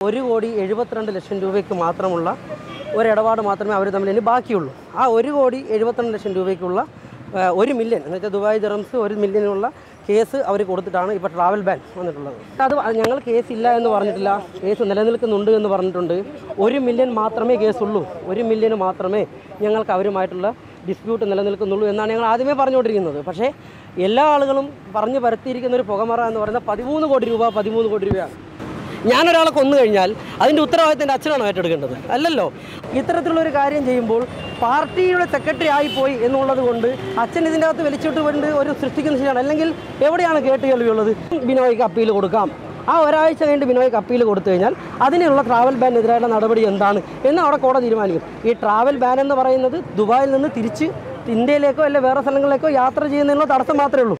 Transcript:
ഒരു കോടി എഴുപത്തിരണ്ട് ലക്ഷം രൂപയ്ക്ക് മാത്രമുള്ള ഒരിടപാട് മാത്രമേ അവർ തമ്മിൽ ഇനി ബാക്കിയുള്ളൂ ആ ഒരു കോടി എഴുപത്തിരണ്ട് ലക്ഷം രൂപയ്ക്കുള്ള ആ, ഒരു മില്യൺ എന്ന് വെച്ചാൽ ദുബായ് ദിറംസ് ഒരു മില്യനുള്ള കേസ് അവർ കൊടുത്തിട്ടാണ് ഇപ്പോൾ ട്രാവൽ ബാൻ വന്നിട്ടുള്ളത് അത് ഞങ്ങൾ കേസ് ഇല്ല എന്ന് പറഞ്ഞിട്ടില്ല കേസ് നിലനിൽക്കുന്നുണ്ട് എന്ന് പറഞ്ഞിട്ടുണ്ട് ഒരു മില്യൺ മാത്രമേ കേസുള്ളൂ ഒരു മില്യന് മാത്രമേ ഞങ്ങൾക്ക് അവരുമായിട്ടുള്ള ഡിസ്പ്യൂട്ട് നിലനിൽക്കുന്നുള്ളൂ എന്നാണ് ഞങ്ങൾ ആദ്യമേ പറഞ്ഞുകൊണ്ടിരിക്കുന്നത് പക്ഷേ എല്ലാ ആളുകളും പറഞ്ഞു പരത്തിയിരിക്കുന്ന ഒരു പുകമറ എന്ന് പറയുന്നത് പതിമൂന്ന് കോടി രൂപ പതിമൂന്ന് കോടി രൂപയാണ് ഞാനൊരാളെ കൊന്നു കഴിഞ്ഞാൽ അതിൻ്റെ ഉത്തരവാദിത്തം എൻ്റെ അച്ഛനാണോ ഏറ്റെടുക്കേണ്ടത് അല്ലല്ലോ ഇത്തരത്തിലുള്ളൊരു കാര്യം ചെയ്യുമ്പോൾ പാർട്ടിയുടെ സെക്രട്ടറി ആയിപ്പോയി എന്നുള്ളത് കൊണ്ട് അച്ഛൻ ഇതിൻ്റെ അകത്ത് വലിച്ചിട്ട് കൊണ്ട് ഒരു സൃഷ്ടിക്കുന്ന ശരിയാണ് അല്ലെങ്കിൽ എവിടെയാണ് കേട്ട് കേൾവിയുള്ളത് ബിനോയ്ക്ക് അപ്പീൽ കൊടുക്കാം ആ ഒരാഴ്ച കഴിഞ്ഞ് ബിനോയ്ക്ക് അപ്പീൽ കൊടുത്തു കഴിഞ്ഞാൽ അതിനുള്ള ട്രാവൽ ബാനെതിരായുള്ള നടപടി എന്താണ് എന്ന് അവിടെ കോടതി തീരുമാനിക്കും ഈ ട്രാവൽ ബാൻ എന്ന് പറയുന്നത് ദുബായിൽ നിന്ന് തിരിച്ച് ഇന്ത്യയിലേക്കോ അല്ലെ വേറെ സ്ഥലങ്ങളിലേക്കോ യാത്ര ചെയ്യുന്നതിനുള്ള തടസ്സം മാത്രമേ ഉള്ളൂ